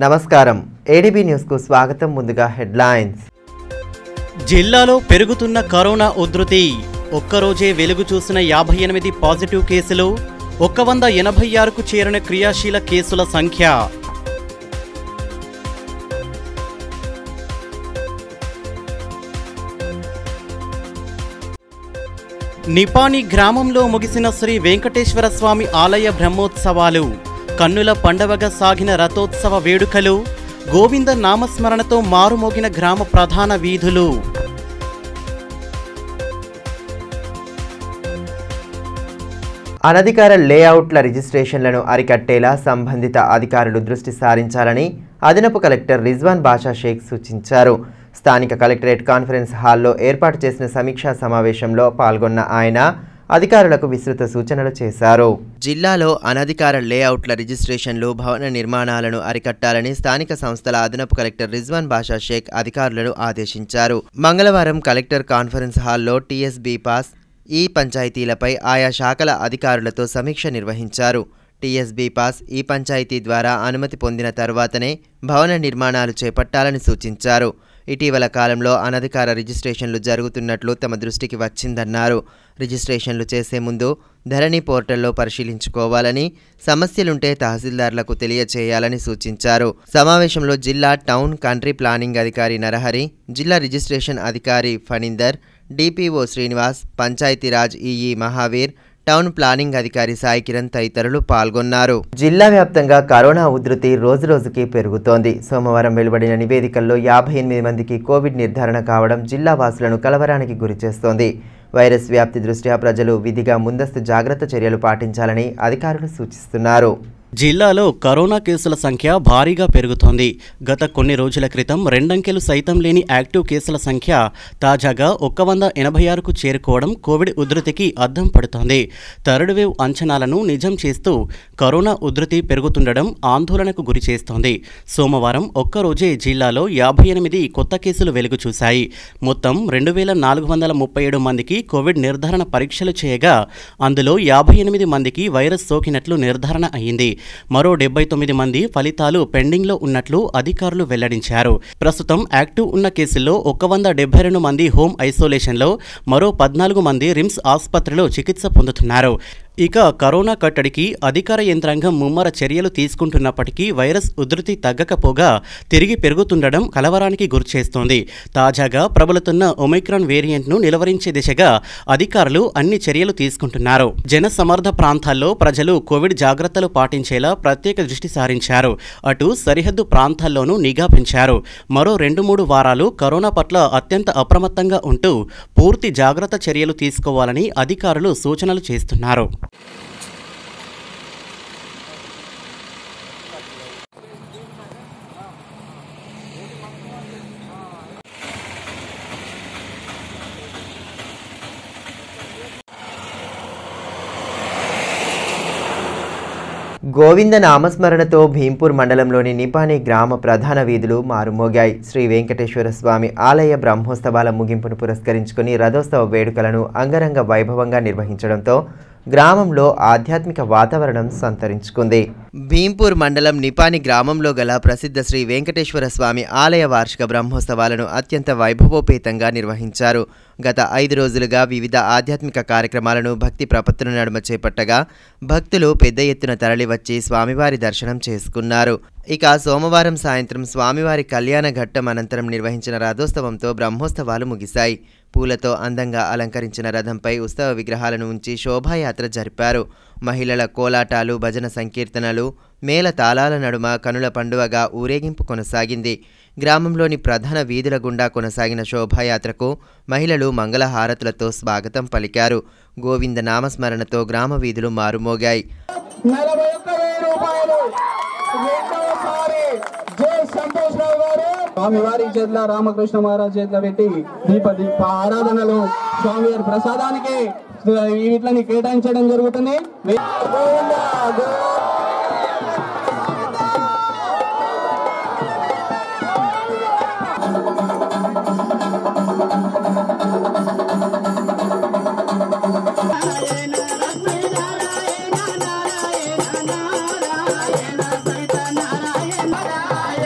నమస్కారం ఏడీబీ న్యూస్కు స్వాగతం ముందుగా హెడ్లైన్స్ జిల్లాలో పెరుగుతున్న కరోనా ఉధృతి ఒక్కరోజే వెలుగు చూసిన యాభై ఎనిమిది పాజిటివ్ కేసులు ఒక్క వంద ఎనభై ఆరుకు చేరిన క్రియాశీల కేసుల సంఖ్య నిపాని గ్రామంలో ముగిసిన శ్రీ వెంకటేశ్వర స్వామి ఆలయ బ్రహ్మోత్సవాలు కన్నుల పండవగా సాగిన రథోత్సవ వేడుకలు గోవింద నామస్మరణతో మారుమోగిన గ్రామ ప్రధాన వీధులు అనధికార లేఅవుట్ల రిజిస్ట్రేషన్లను అరికట్టేలా సంబంధిత అధికారులు దృష్టి సారించాలని అదనపు కలెక్టర్ రిజ్వాన్ బాషా షేక్ సూచించారు స్థానిక కలెక్టరేట్ కాన్ఫరెన్స్ హాల్లో ఏర్పాటు చేసిన సమీక్షా సమావేశంలో పాల్గొన్న ఆయన అధికారులకు విస్తృత సూచనలు చేశారు జిల్లాలో అనధికార లేఅవుట్ల రిజిస్ట్రేషన్లు భవన నిర్మాణాలను అరికట్టాలని స్థానిక సంస్థల అదనపు కలెక్టర్ రిజ్వాన్ బాషా షేక్ అధికారులను ఆదేశించారు మంగళవారం కలెక్టర్ కాన్ఫరెన్స్ హాల్లో టీఎస్బీ పాస్ ఈ పంచాయతీలపై ఆయా శాఖల అధికారులతో సమీక్ష నిర్వహించారు టీఎస్బీ పాస్ ఈ పంచాయతీ ద్వారా అనుమతి పొందిన తర్వాతనే భవన నిర్మాణాలు చేపట్టాలని సూచించారు ఇటీవల కాలంలో అనధికార రిజిస్ట్రేషన్లు జరుగుతున్నట్లు తమ దృష్టికి వచ్చిందన్నారు రిజిస్ట్రేషన్లు చేసే ముందు ధరణి పోర్టల్లో పరిశీలించుకోవాలని సమస్యలుంటే తహసీల్దార్లకు తెలియచేయాలని సూచించారు సమావేశంలో జిల్లా టౌన్ కంట్రీ ప్లానింగ్ అధికారి నరహరి జిల్లా రిజిస్ట్రేషన్ అధికారి Phanindar DPO Srinivas Panchayat Raj EE Mahaveer town planning అధికారి సాయి కిరణ్ తదితరులు పాల్గొన్నారు జిల్లా వ్యాప్తంగా కరోనా ఉధృతి రోజురోజుకి పెరుగుతోంది సోమవారం వెలువడిన నివేదికల్లో యాభై ఎనిమిది మందికి కోవిడ్ నిర్ధారణ కావడం జిల్లా వాసులను కలవరానికి గురిచేస్తోంది వైరస్ వ్యాప్తి దృష్ట్యా ప్రజలు విధిగా ముందస్తు జాగ్రత్త చర్యలు పాటించాలని అధికారులు సూచిస్తున్నారు జిల్లాలో కరోనా కేసుల సంఖ్య భారీగా పెరుగుతోంది గత కొన్ని రోజుల క్రితం రెండంకెలు సైతం లేని యాక్టివ్ కేసుల సంఖ్య తాజాగా ఒక్క వంద ఎనభై ఆరుకు చేరుకోవడం కోవిడ్ ఉధృతికి అద్దం పడుతోంది థర్డ్ వేవ్ అంచనాలను నిజం చేస్తూ కరోనా ఉధృతి పెరుగుతుండడం ఆందోళనకు గురి చేస్తోంది సోమవారం ఒక్కరోజే జిల్లాలో యాభై ఎనిమిది కొత్త కేసులు వెలుగు చూశాయి మొత్తం రెండు వేల నాలుగు వందల ముప్పై ఏడు మందికి కోవిడ్ నిర్ధారణ పరీక్షలు చేయగా అందులో యాభై ఎనిమిది మందికి వైరస్ సోకినట్లు నిర్ధారణ అయింది మరో డెబ్బై తొమ్మిది మంది ఫలితాలు పెండింగ్లో ఉన్నట్లు అధికారులు వెల్లడించారు ప్రస్తుతం యాక్టివ్ ఉన్న కేసుల్లో ఒక వంద డెబ్బై రెండు మంది హోమ్ ఐసోలేషన్లో మరో పద్నాలుగు మంది రిమ్స్ ఆసుపత్రిలో చికిత్స పొందుతున్నారు ఇక కరోనా కట్టడికి అధికార యంత్రాంగం ముమ్మర చర్యలు తీసుకుంటున్నప్పటికీ వైరస్ ఉధృతి తగ్గకపోగా తిరిగి పెరుగుతుండడం కలవరానికి గురిచేస్తోంది తాజాగా ప్రబలుతున్న ఒమైక్రాన్ వేరియంట్ను నిలవరించే దిశగా అధికారులు అన్ని చర్యలు తీసుకుంటున్నారు జన సమర్థ ప్రాంతాల్లో ప్రజలు కోవిడ్ జాగ్రత్తలు పాటించేలా ప్రత్యేక దృష్టి సారించారు అటు సరిహద్దు ప్రాంతాల్లోనూ నిఘా పెంచారు మరో రెండు మూడు వారాలు కరోనా పట్ల అత్యంత అప్రమత్తంగా ఉంటూ పూర్తి జాగ్రత్త చర్యలు తీసుకోవాలని అధికారులు సూచనలు చేస్తున్నారు గోవింద నామస్మరణతో భీంపూర్ మండలంలోని నిపాని గ్రామ ప్రధాన వీధులు మారుమోగాయి శ్రీ వెంకటేశ్వర స్వామి ఆలయ బ్రహ్మోత్సవాల ముగింపును పురస్కరించుకుని రథోత్సవ వేడుకలను అంగరంగ వైభవంగా నిర్వహించడంతో గ్రామంలో ఆధ్యాత్మిక వాతావరణం సంతరించుకుంది భీంపూర్ మండలం నిపాని గ్రామంలో గల ప్రసిద్ధ శ్రీ వెంకటేశ్వర స్వామి ఆలయ వార్షిక బ్రహ్మోత్సవాలను అత్యంత వైభవోపేతంగా నిర్వహించారు గత ఐదు రోజులుగా వివిధ ఆధ్యాత్మిక కార్యక్రమాలను భక్తి ప్రపత్తుల నడుమ చేపట్టగా భక్తులు పెద్ద ఎత్తున తరలివచ్చి స్వామివారి దర్శనం చేసుకున్నారు ఇక సోమవారం సాయంత్రం స్వామివారి కళ్యాణ ఘట్టం అనంతరం నిర్వహించిన రథోత్సవంతో బ్రహ్మోత్సవాలు ముగిశాయి పూలతో అందంగా అలంకరించిన రథంపై ఉత్సవ విగ్రహాలను ఉంచి శోభాయాత్ర జరిపారు మహిళల కోలాటాలు భజన సంకీర్తనలు మేళ తాళాల నడుమ కనుల పండువగా ఊరేగింపు కొనసాగింది గ్రామంలోని ప్రధాన వీధుల గుండా కొనసాగిన శోభాయాత్రకు మహిళలు మంగళహారతులతో స్వాగతం పలికారు గోవింద నామస్మరణతో గ్రామ వీధులు మారుమోగాయి నలభై ఒక్క వెయ్యి రూపాయలు రెండవసారి జై సంతోష్ రావు గారు స్వామివారి చేతుల రామకృష్ణ మహారాజ్ చేతుల పెట్టి దీప దీప ఆరాధనలు స్వామివారి ప్రసాదానికి వీటిని కేటాయించడం జరుగుతుంది గోవిందా, గోవిందా. నారాయణ నారాయణ సైత నారాయణ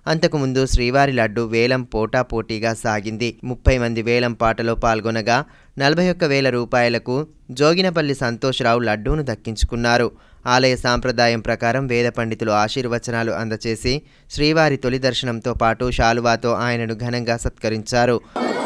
అంతకుముందు శ్రీవారి లడ్డు వేలం పోటాపోటీగా సాగింది ముప్పై మంది వేలం పాటలో పాల్గొనగా నలభై ఒక్క వేల రూపాయలకు జోగినపల్లి సంతోష్రావు లడ్డూను దక్కించుకున్నారు ఆలయ సాంప్రదాయం ప్రకారం వేద పండితులు ఆశీర్వచనాలు అందచేసి శ్రీవారి తొలి దర్శనంతో పాటు శాలువాతో ఆయనను ఘనంగా సత్కరించారు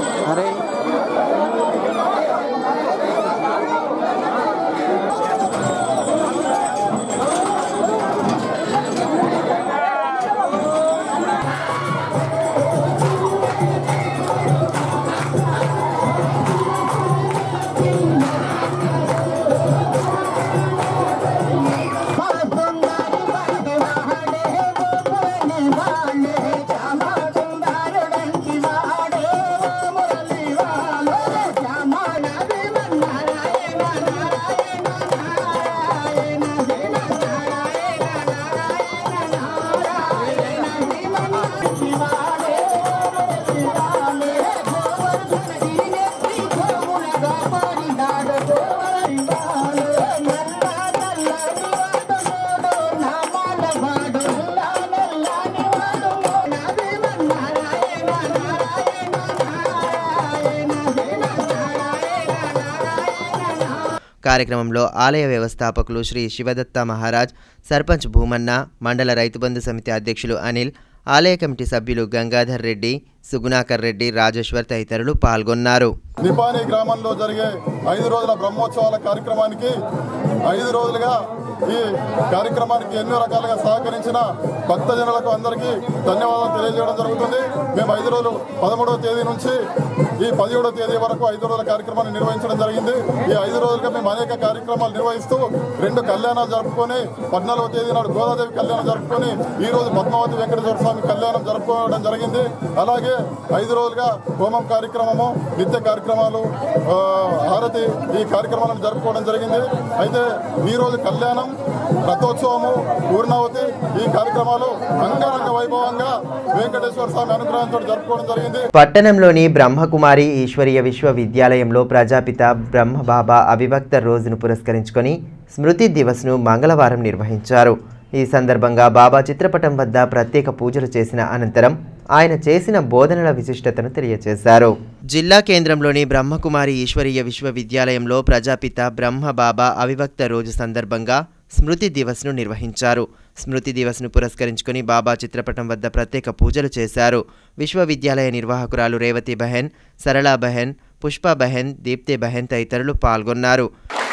కార్యక్రమంలో ఆలయ వ్యవస్థాపకులు శ్రీ శివదత్త మహారాజ్ సర్పంచ్ భూమన్న మండల రైతు బంధు సమితి అధ్యక్షులు అనిల్ ఆలయ కమిటీ సభ్యులు గంగాధర్ రెడ్డి సుగుణాకర్ రెడ్డి రాజేశ్వర్ తదితరులు పాల్గొన్నారు నిపాని గ్రామంలో జరిగే ఐదు రోజుల బ్రహ్మోత్సవాల కార్యక్రమానికి ఐదు రోజులుగా ఈ కార్యక్రమానికి ఎన్నో రకాలుగా సహకరించిన భక్తజనులకు అందరికీ ధన్యవాదాలు తెలియజేయడం జరుగుతుంది మేము ఐదు రోజులు పదమూడవ తేదీ నుంచి ఈ పదిహేడవ తేదీ వరకు ఐదు రోజుల కార్యక్రమాన్ని నిర్వహించడం జరిగింది ఈ ఐదు రోజులుగా మేము అనేక కార్యక్రమాలు నిర్వహిస్తూ రెండు కళ్యాణాలు జరుపుకొని పద్నాలుగవ తేదీ నాడు గోదాదేవి కళ్యాణం జరుపుకొని ఈ రోజు పద్మావతి వెంకటేశ్వర స్వామి కళ్యాణం జరుపుకోవడం జరిగింది అలాగే ఐదు రోజులుగా హోమం కార్యక్రమము నిత్య కార్యక్రమాలు ఆ, హారతి ఈ కార్యక్రమాలను జరుపుకోవడం జరిగింది అయితే ఈ రోజు కళ్యాణం రథోత్సవము పూర్ణావతి ఈ కార్యక్రమాలు అంగరంగ వైభవంగా వెంకటేశ్వర స్వామి అనుగ్రహంతో జరుపుకోవడం జరిగింది పట్టణంలోని బ్రహ్మకుమారి ఈశ్వరీయ విశ్వవిద్యాలయంలో ప్రజాపిత బ్రహ్మబాబా అవిభక్త రోజును పురస్కరించుకొని స్మృతి దివస్ను మంగళవారం నిర్వహించారు ఈ సందర్భంగా బాబా చిత్రపటం వద్ద ప్రత్యేక పూజలు చేసిన అనంతరం ఆయన చేసిన బోధనల విశిష్టతను తెలియజేశారు జిల్లా కేంద్రంలోని బ్రహ్మకుమారి ఈశ్వరీయ విశ్వవిద్యాలయంలో ప్రజాపిత బ్రహ్మ బాబా అవిభక్త రోజు సందర్భంగా స్మృతి దివస్ను నిర్వహించారు స్మృతి దివస్ను పురస్కరించుకుని బాబా చిత్రపటం వద్ద ప్రత్యేక పూజలు చేశారు విశ్వవిద్యాలయ నిర్వాహకురాలు రేవతి బహెన్ సరళా బహెన్ పుష్ప బహెన్ దీప్తి బహెన్ తదితరులు పాల్గొన్నారు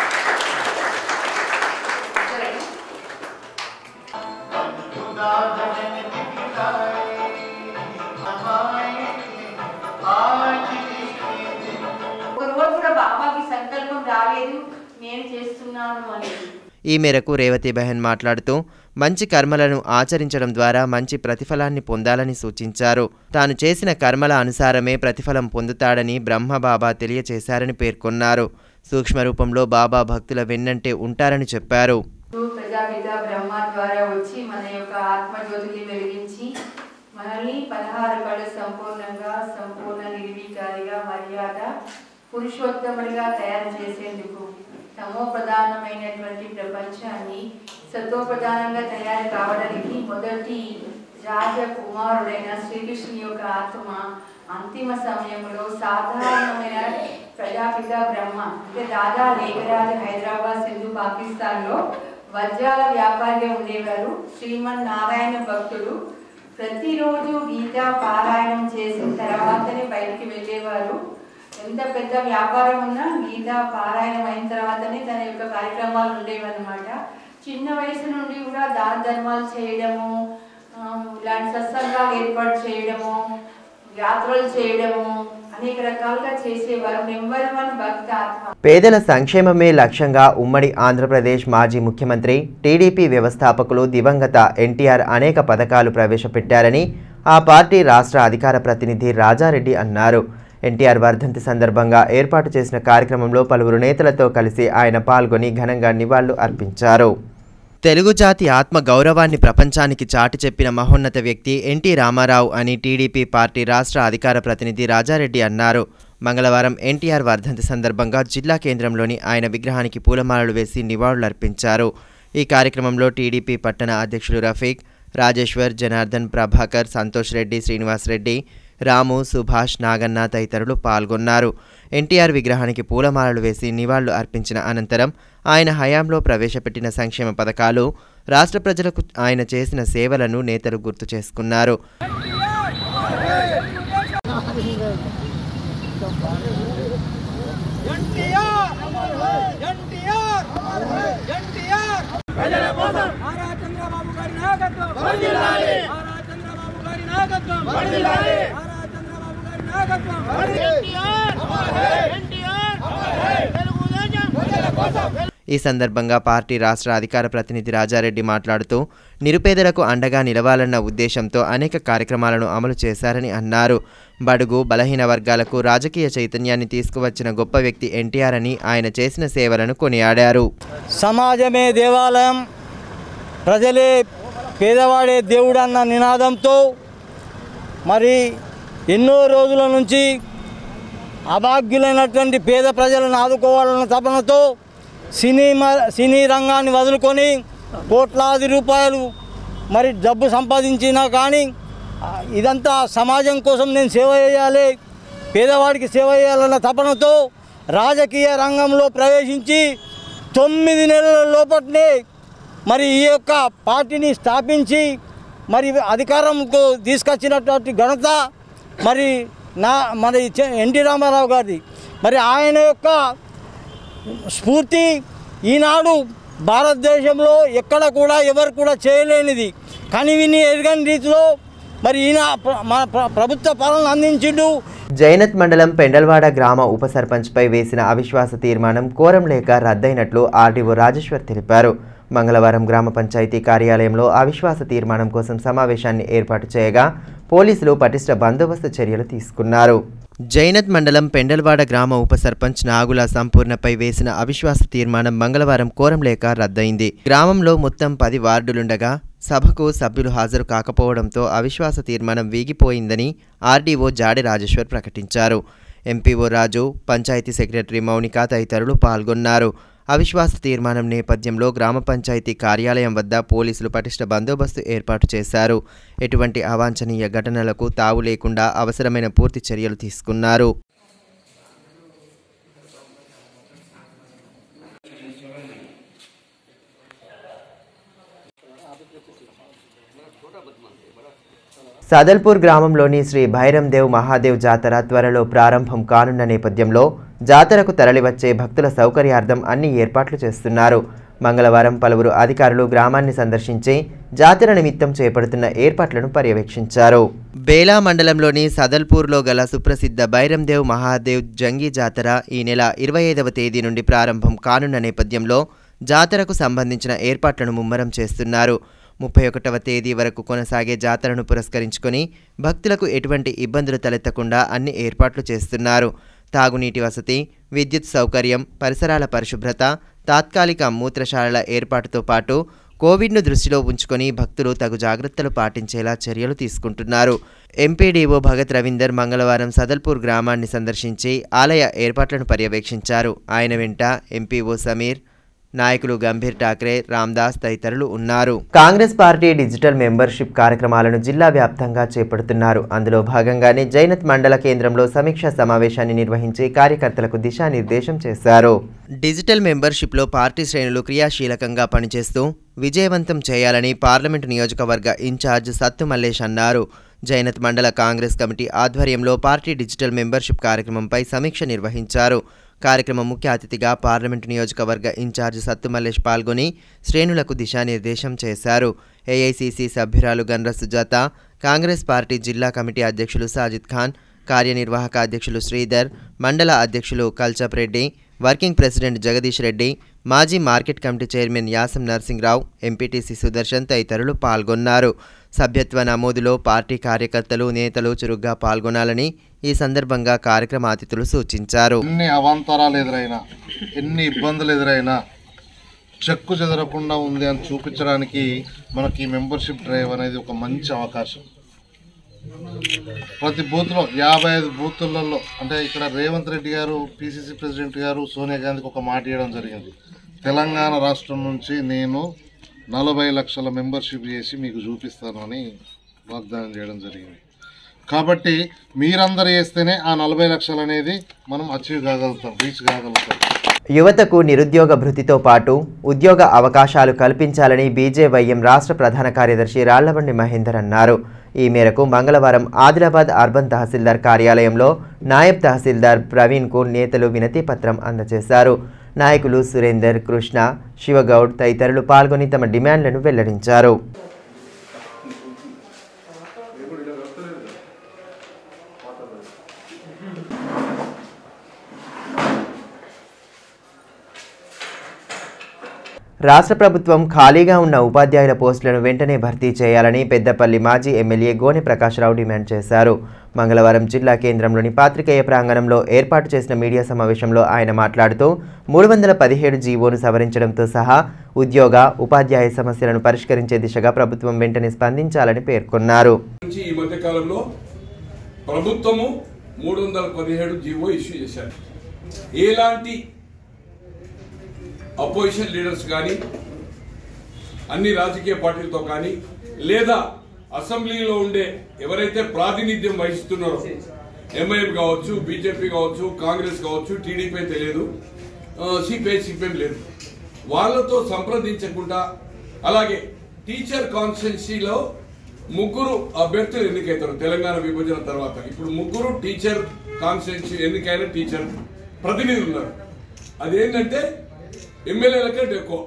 ఒక రోజు కూడా బాబాకి సంకల్పం రాలేదు నేను చేస్తున్నాను అనేది ఈ మేరకు రేవతి బహెన్ మాట్లాడుతూ మంచి కర్మలను ఆచరించడం ద్వారా మంచి ప్రతిఫలాన్ని పొందాలని సూచించారు తాను చేసిన కర్మల అనుసారమే ప్రతిఫలం పొందుతాడని బ్రహ్మబాబా తెలియచేశారని పేర్కొన్నారు సూక్ష్మ రూపంలో బాబా భక్తుల వెన్నంటే ఉంటారని చెప్పారు ప్రజాపిత బ్రహ్మ ద్వారా వచ్చి మన యొక్క ఆత్మజ్యోతిని వెలిగించి మనల్ని పదహారు కళ్ళు సంపూర్ణంగా సంపూర్ణ నిర్వీకారిగా మర్యాద పురుషోత్తముడిగా తయారు చేసేందుకు తమో ప్రధానమైనటువంటి ప్రపంచాన్ని సతోప్రధానంగా తయారు కావడానికి మొదటి రాజకుమారుడైన శ్రీకృష్ణుని యొక్క ఆత్మ అంతిమ సమయంలో సాధారణమైన ప్రజాపిత బ్రహ్మ అంటే దాదా లేఖరాజు హైదరాబాద్ సింధు పాకిస్తాన్లో వజ్రాల వ్యాపారిగా ఉండేవారు శ్రీమన్ నారాయణ భక్తుడు ప్రతిరోజు గీతా పారాయణం చేసిన తర్వాతనే బయటికి వెళ్ళేవారు ఎంత పెద్ద వ్యాపారం ఉన్నా గీత పారాయణం అయిన తర్వాతనే తన యొక్క కార్యక్రమాలు ఉండేవన్నమాట చిన్న వయసు నుండి కూడా దాన ధర్మాలు చేయడము ఆ, ఇలాంటి సత్సంగాలు ఏర్పాటు చేయడము యాత్రలు చేయడము అనేక రకాలుగా చేసేవారు నెంబర్ వన్ భక్తి ఆత్మ పేదల సంక్షేమమే లక్ష్యంగా ఉమ్మడి ఆంధ్రప్రదేశ్ మాజీ ముఖ్యమంత్రి టీడీపీ వ్యవస్థాపకులు దివంగత ఎన్టీఆర్ అనేక పథకాలు ప్రవేశపెట్టారని ఆ పార్టీ రాష్ట్ర అధికార ప్రతినిధి రాజారెడ్డి అన్నారు ఎన్టీఆర్ వర్ధంతి సందర్భంగా ఏర్పాటు చేసిన కార్యక్రమంలో పలువురు నేతలతో కలిసి ఆయన పాల్గొని ఘనంగా నివాళులు అర్పించారు తెలుగు జాతి ఆత్మ గౌరవాన్ని ప్రపంచానికి చాటి చెప్పిన మహోన్నత వ్యక్తి ఎన్టీ రామారావు అని టీడీపీ పార్టీ రాష్ట్ర అధికార ప్రతినిధి రాజారెడ్డి అన్నారు మంగళవారం ఎన్టీఆర్ వర్ధంతి సందర్భంగా జిల్లా కేంద్రంలోని ఆయన విగ్రహానికి పూలమాలలు వేసి నివాళులర్పించారు ఈ కార్యక్రమంలో టీడీపీ పట్టణ అధ్యక్షులు రఫీక్ రాజేశ్వర్ జనార్దన్ ప్రభాకర్ సంతోష్ రెడ్డి శ్రీనివాస్ రెడ్డి రాము సుభాష్ నాగన్న తదితరులు పాల్గొన్నారు ఎన్టీఆర్ విగ్రహానికి పూలమాలలు వేసి నివాళులు అర్పించిన అనంతరం ఆయన హయాంలో ప్రవేశపెట్టిన సంక్షేమ పథకాలు రాష్ట్ర ప్రజలకు ఆయన చేసిన సేవలను నేతలు గుర్తు చేసుకున్నారు నారా చంద్రబాబు గారి నాయకత్వం నారా చంద్రబాబు గారి నాయకత్వం నారా చంద్రబాబు గారి నాయకత్వం ఈ సందర్భంగా పార్టీ రాష్ట్ర అధికార ప్రతినిధి రాజారెడ్డి మాట్లాడుతూ నిరుపేదలకు అండగా నిలవాలన్న ఉద్దేశంతో అనేక కార్యక్రమాలను అమలు చేశారని అన్నారు బడుగు బలహీన వర్గాలకు రాజకీయ చైతన్యాన్ని తీసుకువచ్చిన గొప్ప వ్యక్తి ఎన్టీఆర్ అని ఆయన చేసిన సేవలను కొనియాడారు సమాజమే దేవాలయం ప్రజలే పేదవాడే దేవుడు అన్న నినాదంతో మరి ఎన్నో రోజుల నుంచి అభాగ్యులైనటువంటి పేద ప్రజలను ఆదుకోవాలన్న తపనతో సినిమా సినీ రంగాన్ని వదులుకొని కోట్లాది రూపాయలు మరి డబ్బు సంపాదించినా కానీ ఆ, ఇదంతా సమాజం కోసం నేను సేవ చేయాలి పేదవాడికి సేవ చేయాలన్న తపనతో రాజకీయ రంగంలో ప్రవేశించి తొమ్మిది నెలల లోపట్నే మరి ఈ యొక్క పార్టీని స్థాపించి మరి అధికారంకు తీసుకొచ్చినటువంటి ఘనత మరి నా మరి చె- ఎన్టీ రామారావు గారిది మరి ఆయన యొక్క స్ఫూర్తి ఈనాడు భారతదేశంలో ఎక్కడ కూడా ఎవరు కూడా చేయలేనిది కానీ విని ఎరగని రీతిలో మరి ఈయన ప్ర- మన ప్ర- ప్రభుత్వ పాలన అందించిండు జైనత్ మండలం పెండల్వాడ గ్రామ ఉప సర్పంచ్పై వేసిన అవిశ్వాస తీర్మానం కోరం లేక రద్దయినట్లు ఆర్డీఓ రాజేశ్వర్ తెలిపారు మంగళవారం గ్రామ పంచాయతీ కార్యాలయంలో అవిశ్వాస తీర్మానం కోసం సమావేశాన్ని ఏర్పాటు చేయగా పోలీసులు పటిష్ట బందోబస్తు చర్యలు తీసుకున్నారు జైనత్ మండలం పెండల్వాడ గ్రామ ఉప సర్పంచ్ నాగుల సంపూర్ణపై వేసిన అవిశ్వాస తీర్మానం మంగళవారం కోరం లేక రద్దయింది గ్రామంలో మొత్తం పది వార్డులుండగా సభకు సభ్యులు హాజరు కాకపోవడంతో అవిశ్వాస తీర్మానం వీగిపోయిందని ఆర్డీఓ జాడి రాజేశ్వర్ ప్రకటించారు ఎంపీఓ రాజు పంచాయతీ సెక్రటరీ మౌనిక తదితరులు పాల్గొన్నారు అవిశ్వాస తీర్మానం నేపథ్యంలో గ్రామ పంచాయతీ కార్యాలయం వద్ద పోలీసులు పటిష్ట బందోబస్తు ఏర్పాటు చేశారు ఎటువంటి అవాంఛనీయ ఘటనలకు తావు లేకుండా అవసరమైన పూర్తి చర్యలు తీసుకున్నారు సదల్పూర్ గ్రామంలోని శ్రీ భైరందేవ్ మహాదేవ్ జాతర త్వరలో ప్రారంభం కానున్న నేపథ్యంలో జాతరకు తరలివచ్చే భక్తుల సౌకర్యార్థం అన్ని ఏర్పాట్లు చేస్తున్నారు మంగళవారం పలువురు అధికారులు గ్రామాన్ని సందర్శించి జాతర నిమిత్తం చేపడుతున్న ఏర్పాట్లను పర్యవేక్షించారు బేలా మండలంలోని సదల్పూర్లో గల సుప్రసిద్ధ భైరందేవ్ మహాదేవ్ జంగి జాతర ఈ నెల ఇరవై ఐదవ తేదీ నుండి ప్రారంభం కానున్న నేపథ్యంలో జాతరకు సంబంధించిన ఏర్పాట్లను ముమ్మరం చేస్తున్నారు ముప్పై ఒకటవ తేదీ వరకు కొనసాగే జాతరను పురస్కరించుకొని భక్తులకు ఎటువంటి ఇబ్బందులు తలెత్తకుండా అన్ని ఏర్పాట్లు చేస్తున్నారు తాగునీటి వసతి విద్యుత్ సౌకర్యం పరిసరాల పరిశుభ్రత తాత్కాలిక మూత్రశాలల ఏర్పాటుతో పాటు కోవిడ్ను దృష్టిలో ఉంచుకొని భక్తులు తగు జాగ్రత్తలు పాటించేలా చర్యలు తీసుకుంటున్నారు ఎంపీడీఓ భగత్ రవీందర్ మంగళవారం సదల్పూర్ గ్రామాన్ని సందర్శించి ఆలయ ఏర్పాట్లను పర్యవేక్షించారు ఆయన వెంట ఎంపీఓ సమీర్ నాయకులు గంభీర్ ఠాక్రే రామ్దాస్ తదితరులు ఉన్నారు కాంగ్రెస్ పార్టీ డిజిటల్ మెంబర్షిప్ కార్యక్రమాలను జిల్లా వ్యాప్తంగా చేపడుతున్నారు అందులో భాగంగానే జైనత్ మండల కేంద్రంలో సమీక్షా సమావేశాన్ని నిర్వహించి కార్యకర్తలకు దిశానిర్దేశం చేశారు డిజిటల్ మెంబర్షిప్లో పార్టీ శ్రేణులు క్రియాశీలకంగా పనిచేస్తూ విజయవంతం చేయాలని పార్లమెంటు నియోజకవర్గ ఇన్ఛార్జ్ సత్తు మల్లేష్ అన్నారు జైనత్ మండల కాంగ్రెస్ కమిటీ ఆధ్వర్యంలో పార్టీ డిజిటల్ మెంబర్షిప్ కార్యక్రమంపై సమీక్ష నిర్వహించారు కార్యక్రమం ముఖ్య అతిథిగా పార్లమెంటు నియోజకవర్గ ఇన్ఛార్జ్ సత్తు మల్లేష్ పాల్గొని శ్రేణులకు దిశానిర్దేశం చేశారు ఏఐసిసి సభ్యురాలు గన్ర సుజాత కాంగ్రెస్ పార్టీ జిల్లా కమిటీ అధ్యక్షులు సాజిద్ ఖాన్ కార్యనిర్వాహక అధ్యక్షులు శ్రీధర్ మండల అధ్యక్షులు కల్చప్ రెడ్డి వర్కింగ్ ప్రెసిడెంట్ జగదీష్ రెడ్డి మాజీ market committee chairman Yasam Narsingrao MPTC Sudarshan తదితరులు పాల్గొన్నారు సభ్యత్వ నమోదులో పార్టీ కార్యకర్తలు నేతలు చురుగ్గా పాల్గొనాలని ఈ సందర్భంగా కార్యక్రమ అతిథులు సూచించారు ఎన్ని అవాంతరాలు ఎదురైనా ఎన్ని ఇబ్బందులు ఎదురైనా చెక్కు చెదరకుండా ఉంది అని చూపించడానికి మనకి ఈ మెంబర్షిప్ డ్రైవ్ అనేది ఒక మంచి అవకాశం ప్రతి బూత్లో యాభై ఐదు బూతులలో అంటే ఇక్కడ రేవంత్ రెడ్డి గారు పిసిసి ప్రెసిడెంట్ గారు సోనియా గాంధీకి ఒక మాట ఇవ్వడం జరిగింది తెలంగాణ రాష్ట్రం నుంచి నేను నలభై లక్షల మెంబర్షిప్ చేసి మీకు చూపిస్తాను అని వాగ్దానం చేయడం జరిగింది కాబట్టి మీరందరూ చేస్తేనే ఆ నలభై లక్షలు అనేది మనం అచీవ్ కాగలుగుతాం రీచ్ కాగలుగుతాం యువతకు నిరుద్యోగ భృతితో పాటు ఉద్యోగ అవకాశాలు కల్పించాలని బీజేవైఎం రాష్ట్ర ప్రధాన కార్యదర్శి రాళ్లబండి మహేందర్ అన్నారు ఈ మేరకు మంగళవారం ఆదిలాబాద్ అర్బన్ తహసీల్దార్ కార్యాలయంలో నాయబ్ తహసీల్దార్ ప్రవీణ్కు నేతలు వినతి పత్రం అందజేశారు నాయకులు సురేందర్ కృష్ణ శివగౌడ్ తదితరులు పాల్గొని తమ డిమాండ్లను వెల్లడించారు రాష్ట్ర ప్రభుత్వం ఖాళీగా ఉన్న ఉపాధ్యాయుల పోస్టులను వెంటనే భర్తీ చేయాలని పెద్దపల్లి మాజీ ఎమ్మెల్యే గోనె ప్రకాశ్రావు డిమాండ్ చేశారు మంగళవారం జిల్లా కేంద్రంలోని పాత్రికేయ ప్రాంగణంలో ఏర్పాటు చేసిన మీడియా సమావేశంలో ఆయన మాట్లాడుతూ మూడు వందల పదిహేడు జీవోను సవరించడంతో సహా ఉద్యోగ ఉపాధ్యాయ సమస్యలను పరిష్కరించే దిశగా ప్రభుత్వం వెంటనే స్పందించాలని పేర్కొన్నారు నుంచి ఈ మధ్య కాలంలో ప్రభుత్వము మూడు వందల పదిహేడు జీవో ఇష్యూ చేశారు ఎలాంటి అపోజిషన్ లీడర్స్ కానీ అన్ని రాజకీయ పార్టీలతో కానీ లేదా అసెంబ్లీలో ఉండే ఎవరైతే ప్రాతినిధ్యం వహిస్తున్నారో ఎంఐఎం కావచ్చు బీజేపీ కావచ్చు కాంగ్రెస్ కావచ్చు టీడీపీ తెలియదు సిపిఐ సిపిఎం లేదు వాళ్ళతో సంప్రదించకుండా అలాగే టీచర్ కాన్స్టిట్యున్సీలో ముగ్గురు అభ్యర్థులు ఎన్నికైతారు తెలంగాణ విభజన తర్వాత ఇప్పుడు ముగ్గురు టీచర్ కాన్స్టిట్యున్సీ ఎన్నికైన టీచర్ ప్రతినిధులు ఉన్నారు అదేంటంటే ఎమ్మెల్యేల కంటే ఎక్కువ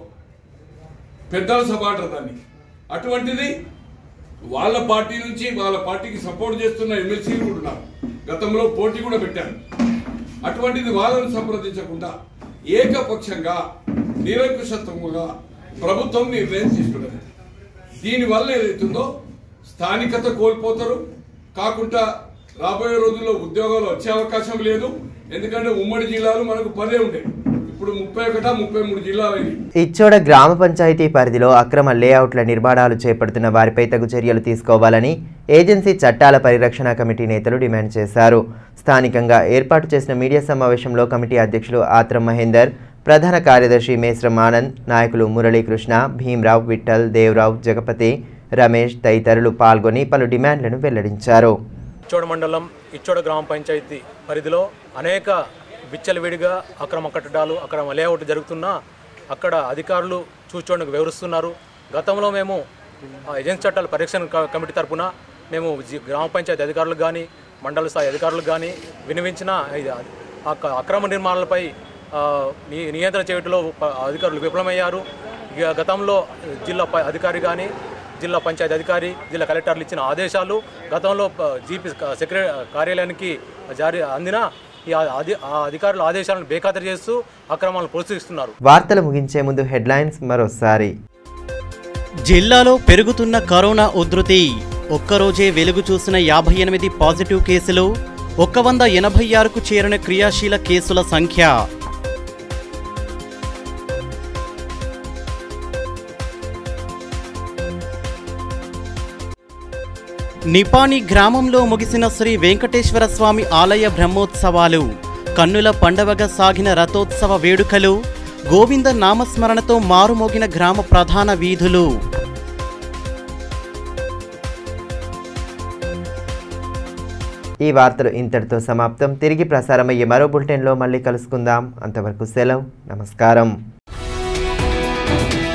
పెద్దల సభ అంటారు దాన్ని అటువంటిది వాళ్ళ పార్టీ నుంచి వాళ్ళ పార్టీకి సపోర్ట్ చేస్తున్న ఎమ్మెల్సీలు కూడా ఉన్నారు గతంలో పోటీ కూడా పెట్టారు అటువంటిది వాళ్ళని సంప్రదించకుండా ఏకపక్షంగా నిరంకుశత్వంగా ప్రభుత్వం నిర్ణయం తీసుకున్నది దీనివల్ల ఏదైతుందో స్థానికత కోల్పోతారు కాకుండా రాబోయే రోజుల్లో ఉద్యోగాలు వచ్చే అవకాశం లేదు ఎందుకంటే ఉమ్మడి జిల్లాలు మనకు పదే ఉండే ఇప్పుడు ముప్పై ఒకటా ముప్పై మూడు జిల్లాలు అయ్యాయి ఇచ్చోడ గ్రామ పంచాయతీ పరిధిలో అక్రమ లేఅవుట్ల నిర్మాణాలు చేపడుతున్న వారిపై తగు చర్యలు తీసుకోవాలని ఏజెన్సీ చట్టాల పరిరక్షణ కమిటీ నేతలు డిమాండ్ చేశారు స్థానికంగా ఏర్పాటు చేసిన మీడియా సమావేశంలో కమిటీ అధ్యక్షులు ఆత్రం మహేందర్ ప్రధాన కార్యదర్శి మేశ్రం ఆనంద్ నాయకులు మురళీకృష్ణ భీమ్రావ్ విఠల్ దేవరావు జగపతి రమేష్ తదితరులు పాల్గొని పలు డిమాండ్లను వెల్లడించారు ఇచ్చోడ మండలం ఇచ్చోడ గ్రామ పంచాయతీ పరిధిలో అనేక విచ్చలవిడిగా అక్రమ కట్టడాలు అక్రమ లేఅవుట్ జరుగుతున్నా అక్కడ అధికారులు చూచోడానికి వివరిస్తున్నారు గతంలో మేము ఆ ఏజెన్సీ చట్టాల పరీక్షణ క- కమిటీ తరపున మేము జి- గ్రామ పంచాయతీ అధికారులకు కానీ మండల స్థాయి అధికారులకు కానీ వినిపించిన ఇది అది- ఆ క- అక్రమ నిర్మాణాలపై ఆ, ని- నియంత్రణ చేయడంలో ప- అధికారులు విఫలమయ్యారు ఇక గతంలో జిల్లా ప- అధికారి కానీ జిల్లా పంచాయతీ అధికారి జిల్లా కలెక్టర్లు ఇచ్చిన ఆదేశాలు గతంలో జీపీ సెక్రటరీ కార్యాలయానికి జారీ అందిన ఈ ఆ- అధి- ఆ అధికారుల ఆదేశాలను బేఖాతరు చేస్తూ అక్రమాలను ప్రోత్సహిస్తున్నారు వార్తలు ముగించే ముందు హెడ్లైన్స్ మరోసారి జిల్లాలో పెరుగుతున్న కరోనా ఉధృతి ఒక్కరోజే వెలుగు చూసిన యాభై ఎనిమిది పాజిటివ్ కేసులు ఒక్క వంద ఎనభై ఆరుకు చేరిన క్రియాశీల కేసుల సంఖ్య నిపాని గ్రామంలో ముగిసిన శ్రీ వెంకటేశ్వర స్వామి ఆలయ బ్రహ్మోత్సవాలు కన్నుల పండవగా సాగిన రథోత్సవ వేడుకలు గోవింద నామస్మరణతో మారుమోగిన గ్రామ ప్రధాన వీధులు ఈ వార్తలు ఇంతటితో సమాప్తం తిరిగి ప్రసారమయ్యే మరో బులెటిన్లో మళ్ళీ కలుసుకుందాం అంతవరకు సెలవు నమస్కారం